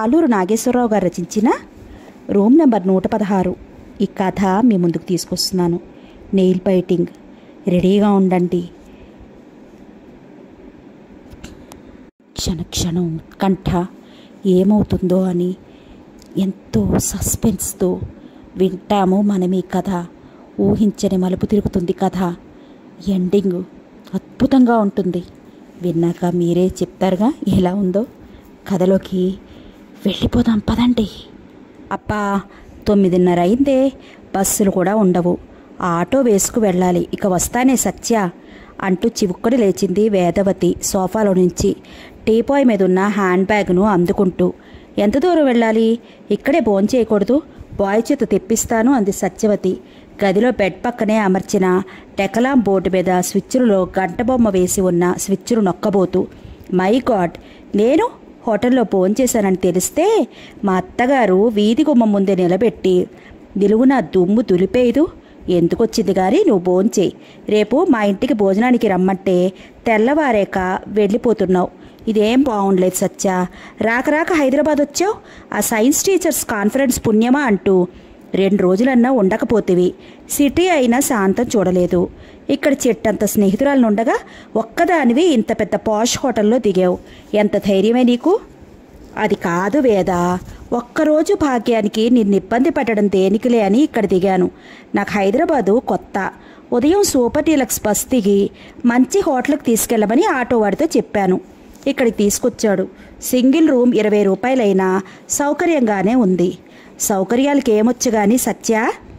ఆలూరు నాగేశ్వరరావు గారు రచించిన room number నూట పదహారు ఈ కథ మీ ముందుకు తీసుకొస్తున్నాను నెయిల్ బైటింగ్ రెడీగా ఉండండి క్షణక్షణం ఉత్కంఠ ఏమవుతుందో అని ఎంతో సస్పెన్స్తో వింటాము మనం ఈ కథ ఊహించని మలుపు తిరుగుతుంది కథ ఎండింగ్ అద్భుతంగా ఉంటుంది విన్నాక మీరే చెప్తారుగా ఎలా ఉందో కథలోకి వెళ్ళిపోదాం పదండి అప్పా తొమ్మిదిన్నర అయిందే బస్సులు కూడా ఉండవు ఆటో వేసుకు వెళ్ళాలి ఇక వస్తానే సత్య అంటూ చివుక్కుని లేచింది వేదవతి సోఫాలో నుంచి టీపాయ్ మీద ఉన్న హ్యాండ్ బ్యాగ్ను అందుకుంటూ ఎంత దూరం వెళ్ళాలి ఇక్కడే భోంచేయకూడదు చేయకూడదు బాయ్ చేత తెప్పిస్తాను అంది సత్యవతి గదిలో బెడ్ పక్కనే అమర్చిన టెకలాం బోర్డు మీద స్విచ్చులలో గంట బొమ్మ వేసి ఉన్న స్విచ్చులు నొక్కబోతూ మై గాడ్ నేను హోటల్లో భోంచేశానని తెలిస్తే మా అత్తగారు వీధి గుమ్మ ముందే నిలబెట్టి నిలువున దుమ్ము దులిపేయదు ఎందుకొచ్చింది గాని నువ్వు భోంచేయి రేపు మా ఇంటికి భోజనానికి రమ్మంటే తెల్లవారేక వెళ్ళిపోతున్నావు ఇదేం బాగుండలేదు సత్య రాక రాక హైదరాబాద్ వచ్చావు ఆ సైన్స్ టీచర్స్ కాన్ఫరెన్స్ పుణ్యమా అంటూ రెండు రోజులన్నా ఉండకపోతేవి సిటీ అయినా శాంతం చూడలేదు ఇక్కడ చెట్టంత స్నేహితురాలను ఉండగా ఒక్కదానివి ఇంత పెద్ద పాష్ హోటల్లో దిగావు ఎంత ధైర్యమే నీకు అది కాదు వేద ఒక్కరోజు భాగ్యానికి నిన్ను ఇబ్బంది పెట్టడం దేనికిలే అని ఇక్కడ దిగాను నాకు హైదరాబాదు కొత్త ఉదయం సూపర్ డీలక్స్ బస్ దిగి మంచి హోటల్కి తీసుకెళ్ళమని ఆటో వాడితో చెప్పాను ఇక్కడికి తీసుకొచ్చాడు సింగిల్ రూమ్ ఇరవై రూపాయలైనా సౌకర్యంగానే ఉంది సౌకర్యాలకి ఏమొచ్చు గాని సత్య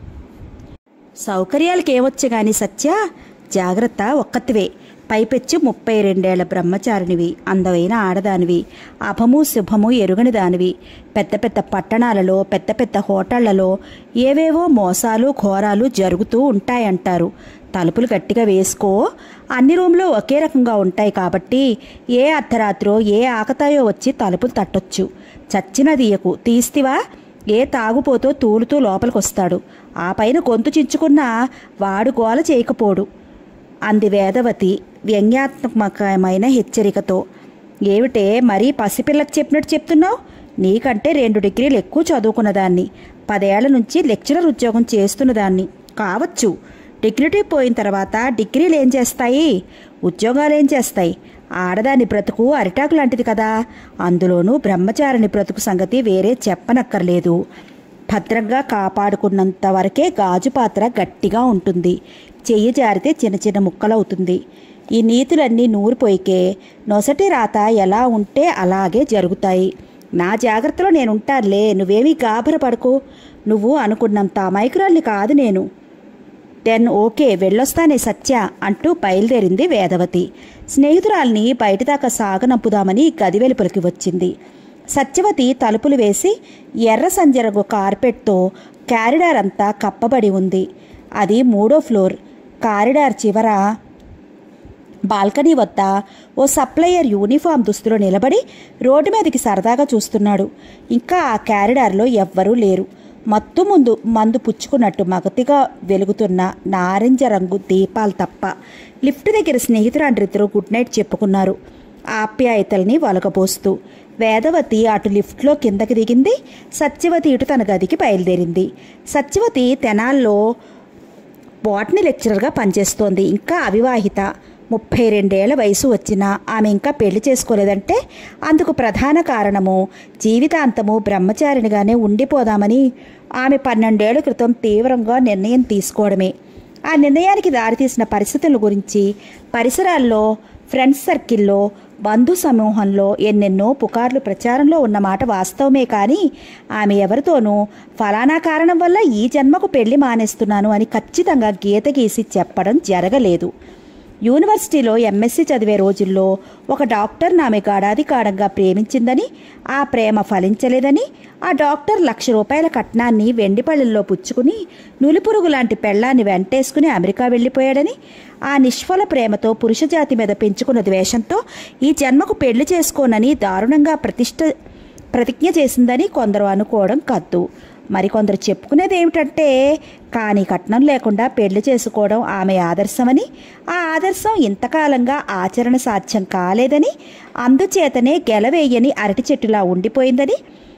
సౌకర్యాలకి ఏమొచ్చు గాని సత్య జాగ్రత్త ఒక్కతివే పైపెచ్చు ముప్పై రెండేళ్ల బ్రహ్మచారినివి అందమైన ఆడదానివి అభము శుభము ఎరుగని దానివి పెద్ద పెద్ద పట్టణాలలో పెద్ద పెద్ద హోటళ్లలో ఏవేవో మోసాలు ఘోరాలు జరుగుతూ ఉంటాయంటారు తలుపులు గట్టిగా వేసుకో అన్ని రూమ్లు ఒకే రకంగా ఉంటాయి కాబట్టి ఏ అర్ధరాత్రో ఏ ఆకతాయో వచ్చి తలుపులు తట్టొచ్చు చచ్చిన తీయకు తీస్తివా ఏ తాగుపోతో తూలుతూ లోపలికొస్తాడు ఆ పైన గొంతు చించుకున్నా వాడు గోల చేయకపోడు అంది వేదవతి వ్యంగ్యాత్మకమైన హెచ్చరికతో ఏమిటే మరీ పసిపిల్లకి చెప్పినట్టు చెప్తున్నావు నీకంటే రెండు డిగ్రీలు ఎక్కువ చదువుకున్నదాన్ని పదేళ్ల నుంచి లెక్చరర్ ఉద్యోగం చేస్తున్నదాన్ని కావచ్చు డిగ్నిటీ పోయిన తర్వాత డిగ్రీలు ఏం చేస్తాయి ఉద్యోగాలు ఏం చేస్తాయి ఆడదాని బ్రతుకు అరిటాకు లాంటిది కదా అందులోనూ బ్రహ్మచారిని బ్రతుకు సంగతి వేరే చెప్పనక్కర్లేదు భద్రంగా కాపాడుకున్నంత వరకే గాజు పాత్ర గట్టిగా ఉంటుంది చెయ్యి జారితే చిన్న చిన్న ముక్కలవుతుంది ఈ నీతులన్నీ నూరిపోయికే నొసటి రాత ఎలా ఉంటే అలాగే జరుగుతాయి నా జాగ్రత్తలో నేనుంటానులే నువ్వేమీ గాభరపడకు నువ్వు అనుకున్నంత అమాయకురాల్ని కాదు నేను దెన్ ఓకే వెళ్ళొస్తానే సత్య అంటూ బయలుదేరింది వేదవతి స్నేహితురాల్ని బయటదాకా సాగనంపుదామని గది వెలుపలికి వచ్చింది సత్యవతి తలుపులు వేసి ఎర్ర సంజరగు కార్పెట్తో కారిడార్ అంతా కప్పబడి ఉంది అది మూడో ఫ్లోర్ కారిడార్ చివర బాల్కనీ వద్ద ఓ సప్లయర్ యూనిఫామ్ దుస్తులో నిలబడి రోడ్డు మీదకి సరదాగా చూస్తున్నాడు ఇంకా ఆ క్యారిడార్లో ఎవ్వరూ లేరు మత్తు ముందు మందు పుచ్చుకున్నట్టు మగతిగా వెలుగుతున్న నారింజ రంగు దీపాలు తప్ప లిఫ్ట్ దగ్గర స్నేహితురాండ్రిద్దరూ గుడ్ నైట్ చెప్పుకున్నారు ఆప్యాయతల్ని వలగబోస్తూ వేదవతి అటు లిఫ్ట్లో కిందకి దిగింది సత్యవతి ఇటు తన గదికి బయలుదేరింది సత్యవతి తెనాల్లో బాటనీ లెక్చరర్గా పనిచేస్తోంది ఇంకా అవివాహిత ముప్పై రెండేళ్ల వయసు వచ్చినా ఆమె ఇంకా పెళ్లి చేసుకోలేదంటే అందుకు ప్రధాన కారణము జీవితాంతము బ్రహ్మచారినిగానే ఉండిపోదామని ఆమె పన్నెండేళ్ల క్రితం తీవ్రంగా నిర్ణయం తీసుకోవడమే ఆ నిర్ణయానికి దారితీసిన పరిస్థితుల గురించి పరిసరాల్లో ఫ్రెండ్స్ సర్కిల్లో బంధు సమూహంలో ఎన్నెన్నో పుకార్లు ప్రచారంలో ఉన్నమాట వాస్తవమే కానీ ఆమె ఎవరితోనూ ఫలానా కారణం వల్ల ఈ జన్మకు పెళ్లి మానేస్తున్నాను అని ఖచ్చితంగా గీత గీసి చెప్పడం జరగలేదు యూనివర్సిటీలో ఎంఎస్సీ చదివే రోజుల్లో ఒక డాక్టర్ ఆమె గాడాది కాడంగా ప్రేమించిందని ఆ ప్రేమ ఫలించలేదని ఆ డాక్టర్ లక్ష రూపాయల కట్నాన్ని వెండిపళ్ళల్లో పుచ్చుకుని నులిపురుగు లాంటి పెళ్ళాన్ని వెంటేసుకుని అమెరికా వెళ్ళిపోయాడని ఆ నిష్ఫల ప్రేమతో పురుషజాతి మీద పెంచుకున్న ద్వేషంతో ఈ జన్మకు పెళ్లి చేసుకోనని దారుణంగా ప్రతిష్ట ప్రతిజ్ఞ చేసిందని కొందరు అనుకోవడం కద్దు మరికొందరు చెప్పుకునేది ఏమిటంటే కానీ కట్నం లేకుండా పెళ్లి చేసుకోవడం ఆమె ఆదర్శమని ఆ ఆదర్శం ఇంతకాలంగా ఆచరణ సాధ్యం కాలేదని అందుచేతనే గెలవేయని అరటి చెట్టులా ఉండిపోయిందని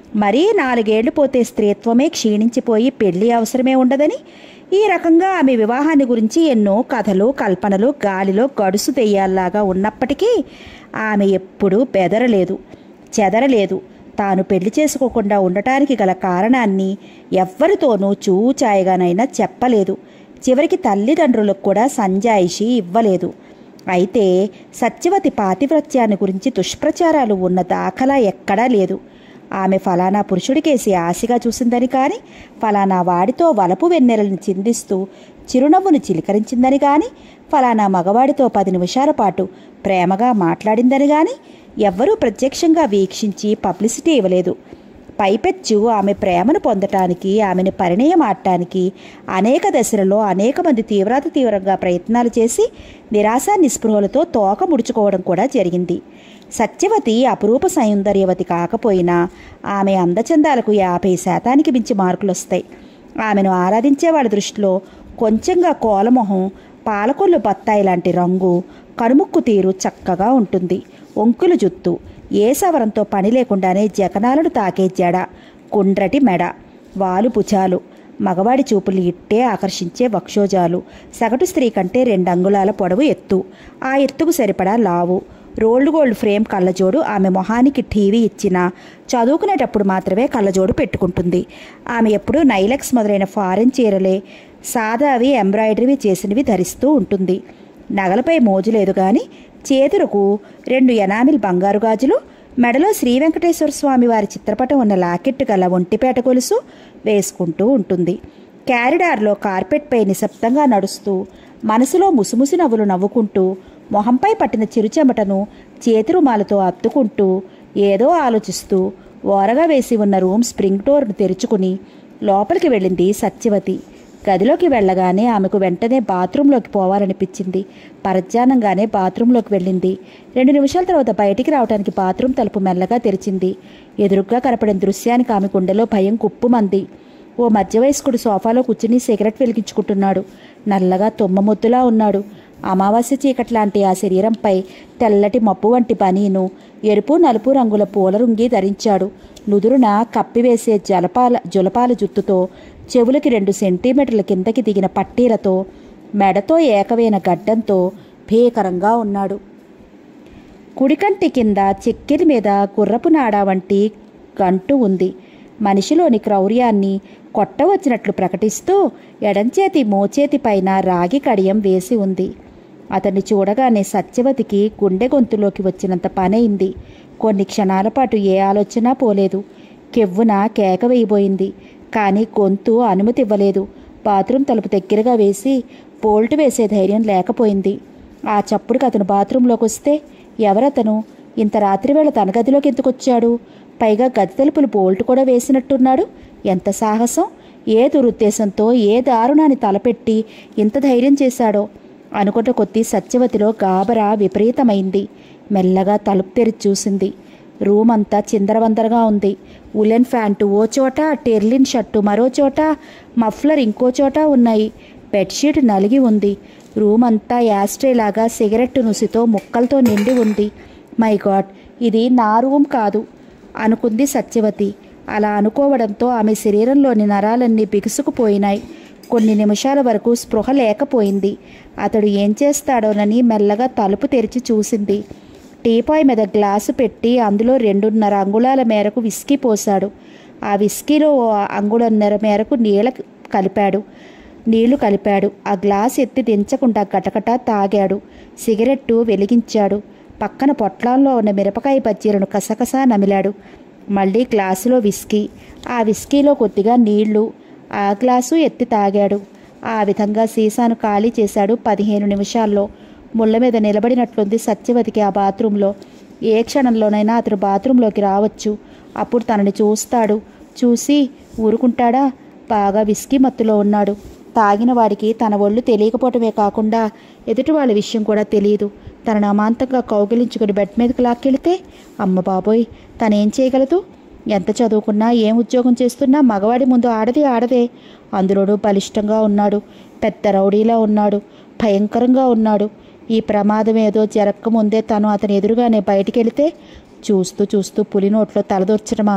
మరీ నాలుగేళ్లు పోతే స్త్రీత్వమే క్షీణించిపోయి పెళ్లి అవసరమే ఉండదని ఈ రకంగా ఆమె వివాహాన్ని గురించి ఎన్నో కథలు కల్పనలు గాలిలో గడుసు తెయ్యాల్లాగా ఉన్నప్పటికీ ఆమె ఎప్పుడూ బెదరలేదు చెదరలేదు తాను పెళ్లి చేసుకోకుండా ఉండటానికి గల కారణాన్ని ఎవ్వరితోనూ చూచాయగానైనా చెప్పలేదు చివరికి తల్లిదండ్రులకు కూడా సంజాయిషి ఇవ్వలేదు అయితే సత్యవతి పాతివ్రత్యాన్ని గురించి దుష్ప్రచారాలు ఉన్న దాఖలా ఎక్కడా లేదు ఆమె ఫలానా పురుషుడికేసి ఆశగా చూసిందని కానీ ఫలానా వాడితో వలపు వెన్నెలను చిందిస్తూ చిరునవ్వును చిలికరించిందని కానీ ఫలానా మగవాడితో పది నిమిషాల పాటు ప్రేమగా మాట్లాడిందని కానీ ఎవ్వరూ ప్రత్యక్షంగా వీక్షించి పబ్లిసిటీ ఇవ్వలేదు పైపెచ్చు ఆమె ప్రేమను పొందటానికి ఆమెను పరిణయం ఆడటానికి అనేక దశలలో అనేక మంది తీవ్రాతి తీవ్రంగా ప్రయత్నాలు చేసి నిరాశ నిస్పృహలతో తోక ముడుచుకోవడం కూడా జరిగింది సత్యవతి అపురూప సౌందర్యవతి కాకపోయినా ఆమె అందచందాలకు యాభై శాతానికి మించి మార్కులు వస్తాయి ఆమెను ఆరాధించే వాళ్ళ దృష్టిలో కొంచెంగా కోలమొహం పాలకొల్లు బత్తాయి లాంటి రంగు కనుముక్కు తీరు చక్కగా ఉంటుంది ఒంకులు జుత్తు ఏ సవరంతో పని లేకుండానే జకనాలను తాకే జడ కుండ్రటి మెడ వాలు భుజాలు మగవాడి చూపులు ఇట్టే ఆకర్షించే వక్షోజాలు సగటు స్త్రీ కంటే రెండు అంగుళాల పొడవు ఎత్తు ఆ ఎత్తుకు సరిపడా లావు రోల్డ్ గోల్డ్ ఫ్రేమ్ కళ్ళజోడు ఆమె మొహానికి టీవీ ఇచ్చిన చదువుకునేటప్పుడు మాత్రమే కళ్ళజోడు పెట్టుకుంటుంది ఆమె ఎప్పుడూ నైలెక్స్ మొదలైన ఫారెన్ చీరలే సాదావి ఎంబ్రాయిడరీ చేసినవి ధరిస్తూ ఉంటుంది నగలపై మోజు లేదు గాని చేతులకు రెండు ఎనామిల్ బంగారు గాజులు మెడలో శ్రీ వెంకటేశ్వర స్వామి వారి చిత్రపటం ఉన్న లాకెట్ గల ఒంటిపేట గొలుసు వేసుకుంటూ ఉంటుంది క్యారిడార్లో కార్పెట్పై నిశ్శబ్దంగా నడుస్తూ మనసులో ముసిముసి నవ్వులు నవ్వుకుంటూ మొహంపై పట్టిన చిరుచెమటను చేతి రుమాలతో అత్తుకుంటూ ఏదో ఆలోచిస్తూ ఓరగా వేసి ఉన్న రూమ్ స్ప్రింగ్ డోర్ను తెరుచుకుని లోపలికి వెళ్ళింది సత్యవతి గదిలోకి వెళ్ళగానే ఆమెకు వెంటనే బాత్రూంలోకి పోవాలనిపించింది పరధ్యానంగానే బాత్రూంలోకి వెళ్ళింది రెండు నిమిషాల తర్వాత బయటికి రావడానికి బాత్రూం తలుపు మెల్లగా తెరిచింది ఎదురుగ్గా కనపడిన దృశ్యానికి ఆమె గుండెలో భయం కుప్పుమంది ఓ మధ్య వయస్కుడు సోఫాలో కూర్చుని సిగరెట్ వెలిగించుకుంటున్నాడు నల్లగా తుమ్మముద్దులా ఉన్నాడు అమావాస్య చీకట్లాంటి ఆ శరీరంపై తెల్లటి మప్పు వంటి బనీను ఎరుపు నలుపు రంగుల పూలరుంగి ధరించాడు నుదురున కప్పివేసే జలపాల జులపాల జుత్తుతో చెవులకి రెండు సెంటీమీటర్ల కిందకి దిగిన పట్టీలతో మెడతో ఏకవైన గడ్డంతో భీకరంగా ఉన్నాడు కుడికంటి కింద చెక్కిరి మీద గుర్రపు నాడ వంటి గంటు ఉంది మనిషిలోని క్రౌర్యాన్ని కొట్టవచ్చినట్లు ప్రకటిస్తూ ఎడంచేతి మోచేతి పైన రాగి కడియం వేసి ఉంది అతన్ని చూడగానే సత్యవతికి గుండె గొంతులోకి వచ్చినంత పనైంది కొన్ని క్షణాల పాటు ఏ ఆలోచన పోలేదు కెవ్వున కేక వేయబోయింది కానీ గొంతు అనుమతి ఇవ్వలేదు బాత్రూం తలుపు దగ్గరగా వేసి బోల్ట్ వేసే ధైర్యం లేకపోయింది ఆ చప్పుడుకి అతను బాత్రూంలోకి వస్తే ఎవరతను ఇంత రాత్రివేళ తన గదిలోకి ఎందుకొచ్చాడు పైగా గది తలుపులు బోల్ట్ కూడా వేసినట్టున్నాడు ఎంత సాహసం ఏ దురుద్దేశంతో ఏ దారుణాన్ని తలపెట్టి ఇంత ధైర్యం చేశాడో అనుకున్న కొద్దీ సత్యవతిలో గాబరా విపరీతమైంది మెల్లగా తలుపు తెరిచి చూసింది రూమ్ అంతా చిందరవందరగా ఉంది ఉలెన్ ఫ్యాంటు ఓ చోట టెర్లిన్ షర్టు మరో చోట మఫ్లర్ ఇంకో చోట ఉన్నాయి బెడ్షీట్ నలిగి ఉంది రూమ్ అంతా యాస్ట్రే లాగా సిగరెట్ నుసితో ముక్కలతో నిండి ఉంది మై గాడ్ ఇది నా రూమ్ కాదు అనుకుంది సత్యవతి అలా అనుకోవడంతో ఆమె శరీరంలోని నరాలన్నీ బిగుసుకుపోయినాయి కొన్ని నిమిషాల వరకు స్పృహ లేకపోయింది అతడు ఏం చేస్తాడోనని మెల్లగా తలుపు తెరిచి చూసింది టీపాయ్ మీద గ్లాసు పెట్టి అందులో రెండున్నర అంగుళాల మేరకు విస్కీ పోశాడు ఆ విస్కీలో ఓ అంగుళన్నర మేరకు నీళ్ళ కలిపాడు నీళ్లు కలిపాడు ఆ గ్లాస్ ఎత్తి దించకుండా గటగట తాగాడు సిగరెట్టు వెలిగించాడు పక్కన పొట్లాల్లో ఉన్న మిరపకాయ బజ్జీలను కసకసా నమిలాడు మళ్ళీ గ్లాసులో విస్కీ ఆ విస్కీలో కొద్దిగా నీళ్లు ఆ గ్లాసు ఎత్తి తాగాడు ఆ విధంగా సీసాను ఖాళీ చేశాడు పదిహేను నిమిషాల్లో ముళ్ళ మీద నిలబడినట్లుంది సత్యవతికి ఆ బాత్రూంలో ఏ క్షణంలోనైనా అతడు బాత్రూంలోకి రావచ్చు అప్పుడు తనని చూస్తాడు చూసి ఊరుకుంటాడా బాగా విస్కీ మత్తులో ఉన్నాడు తాగిన వాడికి తన ఒళ్ళు తెలియకపోవటమే కాకుండా ఎదుటి వాళ్ళ విషయం కూడా తెలియదు తనను అమాంతంగా కౌగిలించుకుని బెడ్ మీదకి లాక్కెళితే అమ్మ బాబోయ్ తనేం చేయగలదు ఎంత చదువుకున్నా ఏం ఉద్యోగం చేస్తున్నా మగవాడి ముందు ఆడది ఆడదే అందులోనూ బలిష్టంగా ఉన్నాడు పెద్ద రౌడీలా ఉన్నాడు భయంకరంగా ఉన్నాడు ఈ ప్రమాదం ఏదో జరగకముందే తను అతని ఎదురుగానే బయటికి వెళితే చూస్తూ చూస్తూ పులి నోట్లో తలదొర్చడమా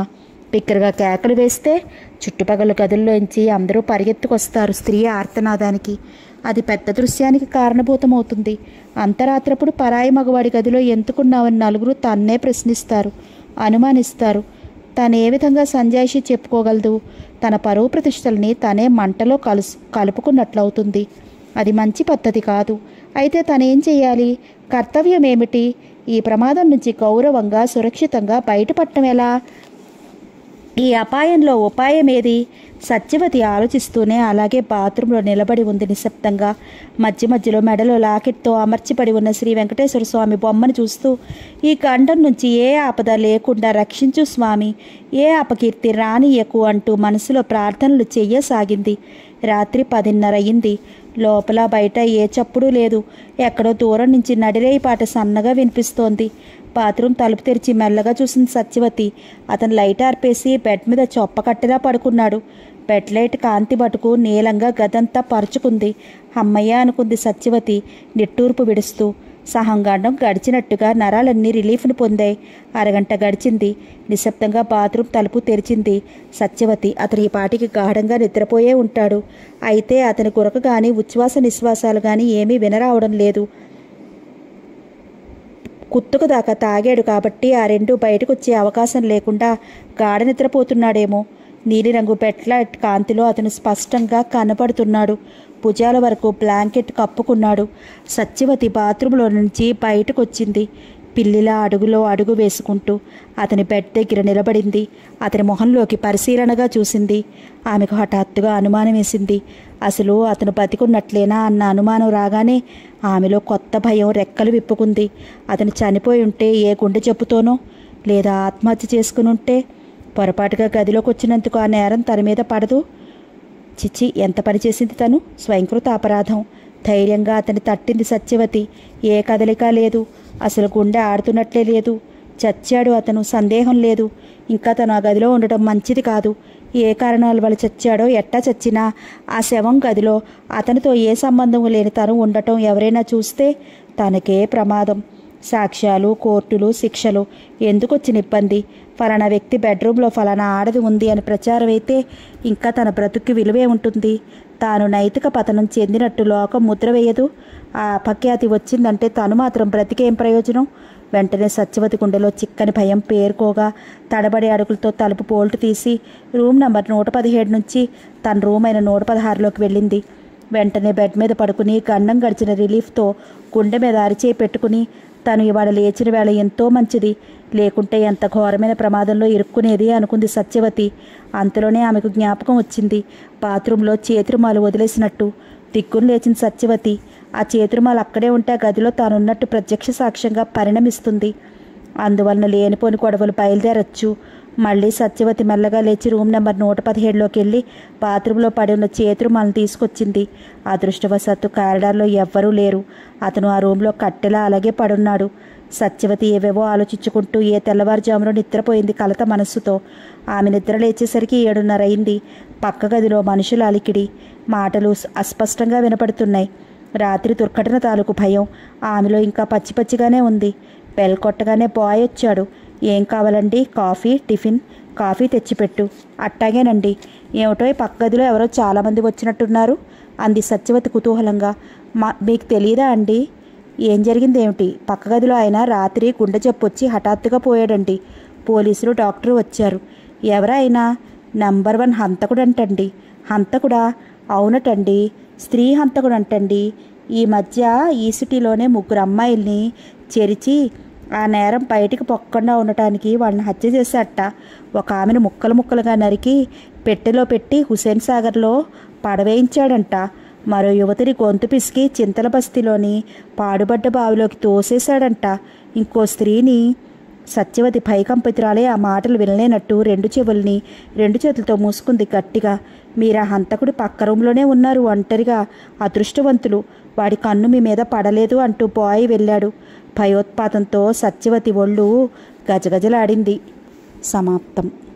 బిక్కరగా కేకలు వేస్తే చుట్టుపక్కల గదుల్లోంచి అందరూ పరిగెత్తుకొస్తారు స్త్రీ ఆర్తనాదానికి అది పెద్ద దృశ్యానికి కారణభూతమవుతుంది అంతరాత్రప్పుడు పరాయి మగవాడి గదిలో ఎందుకున్నావని నలుగురు తన్నే ప్రశ్నిస్తారు అనుమానిస్తారు తను ఏ విధంగా సంజాయిషి చెప్పుకోగలదు తన పరువు ప్రతిష్టల్ని తనే మంటలో కలుసు కలుపుకున్నట్లవుతుంది అది మంచి పద్ధతి కాదు అయితే తనేం చేయాలి కర్తవ్యం ఏమిటి ఈ ప్రమాదం నుంచి గౌరవంగా సురక్షితంగా బయటపడటం ఎలా ఈ అపాయంలో ఉపాయం ఏది సత్యవతి ఆలోచిస్తూనే అలాగే బాత్రూంలో నిలబడి ఉంది నిశ్శబ్దంగా మధ్య మధ్యలో మెడలో లాకెట్తో అమర్చిపడి ఉన్న శ్రీ వెంకటేశ్వర స్వామి బొమ్మను చూస్తూ ఈ గండం నుంచి ఏ ఆపద లేకుండా రక్షించు స్వామి ఏ అపకీర్తి రానియకు అంటూ మనసులో ప్రార్థనలు చెయ్యసాగింది రాత్రి పదిన్నర అయింది లోపల బయట ఏ చప్పుడు లేదు ఎక్కడో దూరం నుంచి నడిరేయి పాట సన్నగా వినిపిస్తోంది బాత్రూమ్ తలుపు తెరిచి మెల్లగా చూసిన సత్యవతి అతను లైట్ ఆర్పేసి బెడ్ మీద చొప్పకట్టెలా పడుకున్నాడు బెడ్ లైట్ కాంతి బటుకు నీలంగా గదంతా పరుచుకుంది అమ్మయ్య అనుకుంది సత్యవతి నిట్టూర్పు విడుస్తూ సహంగాండం గడిచినట్టుగా నరాలన్నీ రిలీఫ్ను పొందాయి అరగంట గడిచింది నిశ్శబ్దంగా బాత్రూమ్ తలుపు తెరిచింది సత్యవతి అతని ఈ పాటికి గాఢంగా నిద్రపోయే ఉంటాడు అయితే అతని కొరకు గాని ఉచ్ఛ్వాస నిశ్వాసాలు గాని ఏమీ వినరావడం లేదు కుత్తుకు దాకా తాగాడు కాబట్టి ఆ రెండు బయటకు వచ్చే అవకాశం లేకుండా గాఢ నిద్రపోతున్నాడేమో నీలిరంగు బెట్లైట్ కాంతిలో అతను స్పష్టంగా కనపడుతున్నాడు భుజాల వరకు బ్లాంకెట్ కప్పుకున్నాడు సత్యవతి బాత్రూంలో నుంచి బయటకు వచ్చింది పిల్లిలా అడుగులో అడుగు వేసుకుంటూ అతని బెడ్ దగ్గర నిలబడింది అతని మొహంలోకి పరిశీలనగా చూసింది ఆమెకు హఠాత్తుగా అనుమానం వేసింది అసలు అతను బతికున్నట్లేనా అన్న అనుమానం రాగానే ఆమెలో కొత్త భయం రెక్కలు విప్పుకుంది అతను చనిపోయి ఉంటే ఏ గుండె జబ్బుతోనో లేదా ఆత్మహత్య చేసుకుని ఉంటే పొరపాటుగా గదిలోకి వచ్చినందుకు ఆ నేరం తన మీద పడదు చిచ్చి ఎంత పని చేసింది తను స్వయంకృత అపరాధం ధైర్యంగా అతని తట్టింది సత్యవతి ఏ కదలిక లేదు అసలు గుండె ఆడుతున్నట్లే లేదు చచ్చాడు అతను సందేహం లేదు ఇంకా తను ఆ గదిలో ఉండటం మంచిది కాదు ఏ కారణాల వల్ల చచ్చాడో ఎట్టా చచ్చినా ఆ శవం గదిలో అతనితో ఏ సంబంధం లేని తను ఉండటం ఎవరైనా చూస్తే తనకే ప్రమాదం సాక్ష్యాలు కోర్టులు శిక్షలు ఎందుకు వచ్చిన ఇబ్బంది ఫలానా వ్యక్తి బెడ్రూమ్లో ఫలానా ఆడది ఉంది అని ప్రచారం అయితే ఇంకా తన బ్రతుక్కి విలువే ఉంటుంది తాను నైతిక పతనం చెందినట్టు లోకం ముద్ర వేయదు ఆ అపఖ్యాతి వచ్చిందంటే తను మాత్రం బ్రతికేం ప్రయోజనం వెంటనే సత్యవతి గుండెలో చిక్కని భయం పేరుకోగా తడబడి అడుగులతో తలుపు పోల్టు తీసి రూమ్ నంబర్ నూట పదిహేడు నుంచి తన రూమ్ అయిన నూట పదహారులోకి వెళ్ళింది వెంటనే బెడ్ మీద పడుకుని గండం గడిచిన రిలీఫ్తో గుండె మీద అరిచేయి పెట్టుకుని తను ఇవాళ లేచిన వేళ ఎంతో మంచిది లేకుంటే ఎంత ఘోరమైన ప్రమాదంలో ఇరుక్కునేది అనుకుంది సత్యవతి అంతలోనే ఆమెకు జ్ఞాపకం వచ్చింది బాత్రూంలో చేతిరుమాలు వదిలేసినట్టు దిక్కును లేచిన సత్యవతి ఆ చేతిరుమాలు అక్కడే ఉంటే ఆ గదిలో తానున్నట్టు ప్రత్యక్ష సాక్ష్యంగా పరిణమిస్తుంది అందువలన లేనిపోని గొడవలు బయలుదేరచ్చు మళ్ళీ సత్యవతి మెల్లగా లేచి రూమ్ నెంబర్ నూట పదిహేడులోకి వెళ్ళి బాత్రూంలో పడి ఉన్న చేతురుమాలను తీసుకొచ్చింది అదృష్టవశాత్తు కారిడార్లో ఎవ్వరూ లేరు అతను ఆ రూమ్లో కట్టెలా అలాగే పడున్నాడు సత్యవతి ఏవేవో ఆలోచించుకుంటూ ఏ తెల్లవారుజామున నిద్రపోయింది కలత మనస్సుతో ఆమె నిద్ర లేచేసరికి ఏడున్నర అయింది పక్క గదిలో మనుషుల అలికిడి మాటలు అస్పష్టంగా వినపడుతున్నాయి రాత్రి దుర్ఘటన తాలూకు భయం ఆమెలో ఇంకా పచ్చి పచ్చిగానే ఉంది బెల్ కొట్టగానే బాయ్ వచ్చాడు ఏం కావాలండి కాఫీ టిఫిన్ కాఫీ తెచ్చిపెట్టు అట్టాగేనండి ఏమిటో ఈ పక్క గదిలో ఎవరో చాలామంది వచ్చినట్టున్నారు అంది సత్యవతి కుతూహలంగా మా మీకు తెలియదా అండి ఏం జరిగింది ఏమిటి పక్క గదిలో ఆయన రాత్రి గుండె జబ్బు వచ్చి హఠాత్తుగా పోయాడండి పోలీసులు డాక్టరు వచ్చారు ఎవరైనా నంబర్ వన్ హంతకుడు అంటండి హంతకుడా అవునటండి స్త్రీ హంతకుడు అంటండి ఈ మధ్య ఈ సిటీలోనే ముగ్గురు అమ్మాయిల్ని చెరిచి ఆ నేరం బయటికి పొక్కకుండా ఉండటానికి వాళ్ళని హత్య చేశాట ఒక ఆమెను ముక్కలు ముక్కలుగా నరికి పెట్టెలో పెట్టి హుసేన్ సాగర్లో పడవేయించాడంట మరో యువతిని గొంతు పిసికి చింతల బస్తీలోని పాడుబడ్డ బావిలోకి తోసేశాడంట ఇంకో స్త్రీని సత్యవతి భయకంపితురాలే ఆ మాటలు వినలేనట్టు రెండు చెవుల్ని రెండు చేతులతో మూసుకుంది గట్టిగా మీరా హంతకుడు పక్క రూమ్లోనే ఉన్నారు ఒంటరిగా అదృష్టవంతులు వాడి కన్ను మీ మీద పడలేదు అంటూ బాయ్ వెళ్ళాడు భయోత్పాతంతో సత్యవతి ఒళ్ళు గజగజలాడింది సమాప్తం